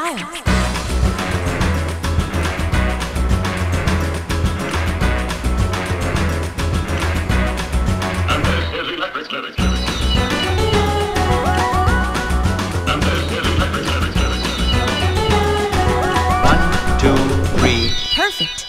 style. And this is electric lyrics. And this is electric lyrics. One, two, three. Perfect.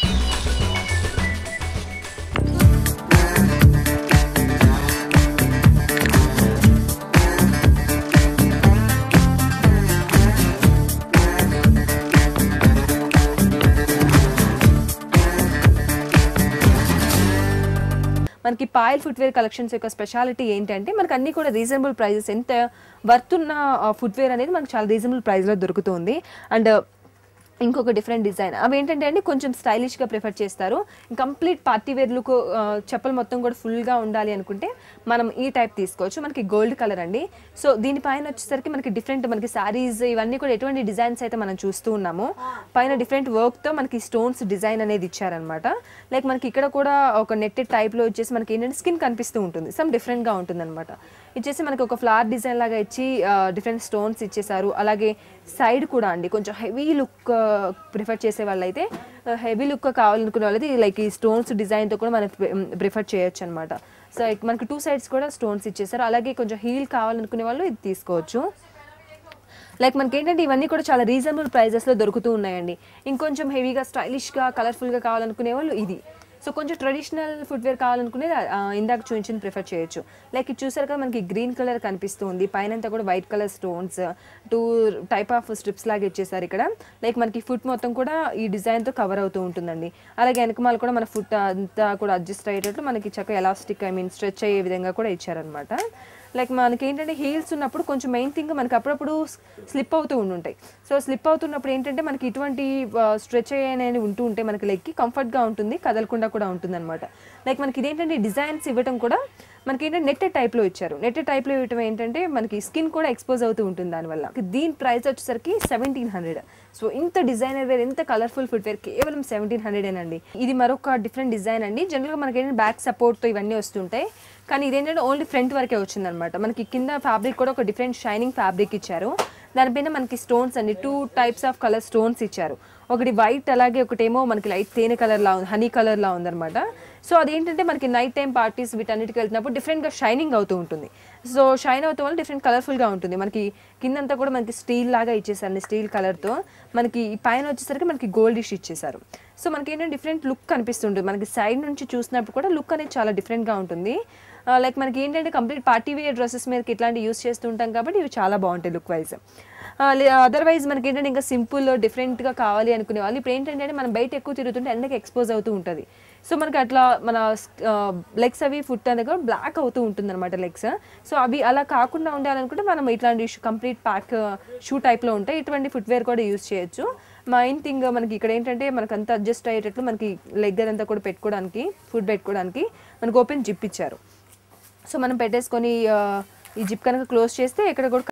మనకి Payal footwear collections యొక్క speciality ఏంటంటే మనకి అన్ని కూడా రీజనబుల్ ప్రైజెస్ ఎంత వర్త్ ఉన్న ఫుట్వేర్ అనేది మనకు చాలా రీజనబుల్ ప్రైస్లో దొరుకుతుంది అండ్ ఇంకొక డిఫరెంట్ డిజైన్ అవి ఏంటంటే అండి కొంచెం స్టైలిష్గా ప్రిఫర్ చేస్తారు కంప్లీట్ పార్టీ వేర్ లుక్ చెప్పులు మొత్తం కూడా ఫుల్గా ఉండాలి అనుకుంటే మనం ఈ టైప్ తీసుకోవచ్చు మనకి గోల్డ్ కలర్ అండి సో దీనిపైన వచ్చేసరికి మనకి డిఫరెంట్ మనకి శారీస్ ఇవన్నీ కూడా ఎటువంటి డిజైన్స్ అయితే మనం చూస్తూ ఉన్నాము పైన డిఫరెంట్ వర్క్తో మనకి స్టోన్స్ డిజైన్ అనేది ఇచ్చారనమాట లైక్ మనకి ఇక్కడ కూడా ఒక నెట్టెడ్ టైప్లో వచ్చేసి మనకి ఏంటంటే స్కిన్ కనిపిస్తూ ఉంటుంది సమ్ డిఫరెంట్గా ఉంటుంది అనమాట ఇచ్చేసి మనకి ఒక ఫ్లవర్ డిజైన్ లాగా ఇచ్చి డిఫరెంట్ స్టోన్స్ ఇచ్చేసారు అలాగే సైడ్ కూడా అండి కొంచెం హెవీ లుక్ ప్రిఫర్ చేసే వాళ్ళైతే హెవీ లుక్ కావాలనుకునే వాళ్ళైతే లైక్ ఈ స్టోన్స్ డిజైన్తో కూడా మనం ప్రిఫర్ చేయొచ్చు అనమాట సో మనకి టూ సైడ్స్ కూడా స్టోన్స్ ఇచ్చేసారు అలాగే కొంచెం హీల్ కావాలనుకునే వాళ్ళు ఇది తీసుకోవచ్చు లైక్ మనకి ఏంటంటే ఇవన్నీ కూడా చాలా రీజనబుల్ ప్రైజెస్లో దొరుకుతూ ఉన్నాయండి ఇంకొంచెం హెవీగా స్టైలిష్గా కలర్ఫుల్గా కావాలనుకునే వాళ్ళు ఇది సో కొంచెం ట్రెడిషనల్ ఫుట్వేర్ కావాలనుకునేది ఆ, ఇందాక చూపించింది ప్రిఫర్ చేయొచ్చు లైక్ ఇది చూసారు కదా మనకి గ్రీన్ కలర్ కనిపిస్తుంది పైన అంతా కూడా white colour stones two type of stripes లాగా ఇచ్చేసారు ఇక్కడ లైక్ మనకి ఫుట్ మొత్తం కూడా ఈ డిజైన్తో కవర్ అవుతూ ఉంటుందండి అలాగే వెనకమాల కూడా మన ఫుట్ అంతా కూడా అడ్జస్ట్ అయ్యేటట్లు మనకి చక్కగా ఎలాస్టిక్ ఐ మీన్ స్ట్రెచ్ అయ్యే విధంగా కూడా ఇచ్చారనమాట లైక్ మనకి ఏంటంటే హీల్స్ ఉన్నప్పుడు కొంచెం మెయిన్ థింగ్ మనకి అప్పుడప్పుడు స్లిప్ అవుతూ ఉండుంటాయి సో స్లిప్ అవుతున్నప్పుడు ఏంటంటే మనకి ఇటువంటి స్ట్రెచ్ అనేది ఉంటూ ఉంటే మనకి లెగ్కి కంఫర్ట్గా ఉంటుంది కదలకుండా కూడా ఉంటుంది అనమాట లైక్ మనకి ఇదేంటంటే డిజైన్స్ ఇవ్వడం కూడా మనకి ఏంటంటే నెట్టెడ్ టైప్లో ఇచ్చారు నెట్టెడ్ టైప్లో ఇవ్వడం ఏంటంటే మనకి స్కిన్ కూడా ఎక్స్పోజ్ అవుతూ ఉంటుంది దానివల్ల దీని ప్రైస్ వచ్చేసరికి సెవెంటీన్ హండ్రెడ్ సో ఇంత డిజైనర్ వేర్ ఇంత కలర్ఫుల్ ఫుట్వేర్ కేవలం సెవెంటీన్ హండ్రెడేనండి ఇది మరొక డిఫరెంట్ డిజైన్ అండి జనరల్గా మనకి ఏంటంటే బ్యాక్ సపోర్ట్తో ఇవన్నీ వస్తుంటాయి కానీ ఇదేంటంటే ఓన్లీ ఫ్రంట్ వరకే వచ్చిందనమాట మనకి కింద ఫ్యాబ్రిక్ కూడా ఒక డిఫరెంట్ షైనింగ్ ఫ్యాబ్రిక్ ఇచ్చారు దానిపైన మనకి స్టోన్స్ అండి two types of colour stones ఇచ్చారు ఒకటి వైట్ అలాగే ఒకటేమో మనకి లైట్ తేనె కలర్ లా ఉంది హనీ కలర్ లా ఉందన్నమాట సో అదేంటంటే మనకి నైట్ టైం పార్టీస్ వీటన్నిటికి వెళ్తున్నప్పుడు డిఫరెంట్గా షైనింగ్ అవుతూ ఉంటుంది సో షైన్ అవుతూ వల్ల డిఫరెంట్ కలర్ఫుల్గా ఉంటుంది మనకి కిందంతా కూడా మనకి స్టీల్ లాగా ఇచ్చేసారు స్టీల్ కలర్తో మనకి ఈ పైన వచ్చేసరికి మనకి గోల్డిష్ ఇచ్చేసారు సో మనకి ఏంటంటే డిఫరెంట్ లుక్ కనిపిస్తుంటుంది మనకి సైడ్ నుంచి చూసినప్పుడు కూడా లుక్ అనేది చాలా డిఫరెంట్గా ఉంటుంది లైక్ మనకి ఏంటంటే కంప్లీట్ పార్టీ వేర్ డ్రెస్సెస్ మీదకి ఇట్లాంటి యూస్ చేస్తుంటాం కాబట్టి ఇవి చాలా బాగుంటాయి లుక్ వైజ్ అదర్వైజ్ మనకి ఏంటంటే ఇంకా సింపుల్ డిఫరెంట్గా కావాలి అనుకునే వాళ్ళు ఇప్పుడు ఏంటంటే మనం బయట ఎక్కువ తిరుగుతుంటే ఎండకి ఎక్స్పోజ్ అవుతూ ఉంటుంది సో మనకి అట్లా మన లెగ్స్ అవి ఫుట్ అనేది కూడా బ్లాక్ అవుతూ ఉంటుంది అనమాట లెగ్స్ సో అవి అలా కాకుండా ఉండాలనుకుంటే మనం ఇట్లాంటి కంప్లీట్ ప్యాక్ షూ టైప్లో ఉంటాయి ఇటువంటి ఫుట్వేర్ కూడా యూస్ చేయొచ్చు మెయిన్ థింగ్ మనకి ఇక్కడ ఏంటంటే మనకు అంతా అడ్జస్ట్ అయ్యేటట్లు మనకి లెగ్ అదంతా కూడా పెట్టుకోవడానికి ఫుడ్ పెట్టుకోవడానికి మనకు ఓపెన్ జిప్ ఇచ్చారు సో మనం పెట్టేసుకొని ఆ, ఈ జిప్ కనుక క్లోజ్ చేస్తే ఇక్కడ కూడా